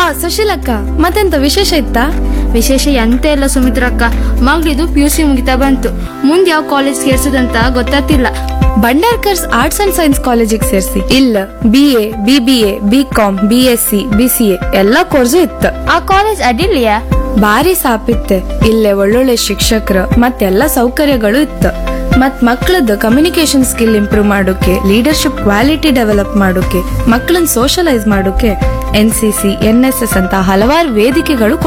ಸುಶೀಲಕ್ಕ ಮತ್ತೆಂತ ವಿಶೇಷ ಇತ್ತಾ ವಿಶೇಷ ಎಂತ ಇಲ್ಲ ಸುಮಿತ್ರಕ್ಕ ಮಗಳಿದು ಪಿ ಯು ಸಿ ಮುಗಿತಾ ಬಂತು ಮುಂದೆ ಯಾವ ಕಾಲೇಜ್ ಸೇರ್ಸೋದಂತ ಗೊತ್ತಾತಿಲ್ಲ ಬಂಡಾರ್ಕರ್ಸ್ ಆರ್ಟ್ಸ್ ಅಂಡ್ ಸೈನ್ಸ್ ಕಾಲೇಜಿಗೆ ಸೇರ್ಸಿ ಇಲ್ಲ B A B B A B com B S C B C A ಎಲ್ಲಾ ಕೋರ್ಸು ಇತ್ತು ಆ ಕಾಲೇಜ್ ಅಡ್ಡಿಲ್ಯಾ ಭಾರಿ ಸಾಪಿತ್ತೆ ಇಲ್ಲೇ ಒಳ್ಳೊಳ್ಳೆ ಶಿಕ್ಷಕರು ಮತ್ತೆಲ್ಲ ಸೌಕರ್ಯಗಳು ಇತ್ತು ಮತ್ ಮಕ್ಕಳದ್ದು ಕಮ್ಯುನಿಕೇಶನ್ ಸ್ಕಿಲ್ ಇಂಪ್ರೂವ್ ಮಾಡೋಕೆ ಲೀಡರ್ಶಿಪ್ ಕ್ವಾಲಿಟಿ ಡೆವಲಪ್ ಮಾಡೋಕೆ ಮಕ್ಕಳನ್ನ ಸೋಷಲೈಸ್ ಮಾಡೋಕೆ N C C N S S ಅಂತ ಹಲವಾರು ವೇದಿಕೆಗಳು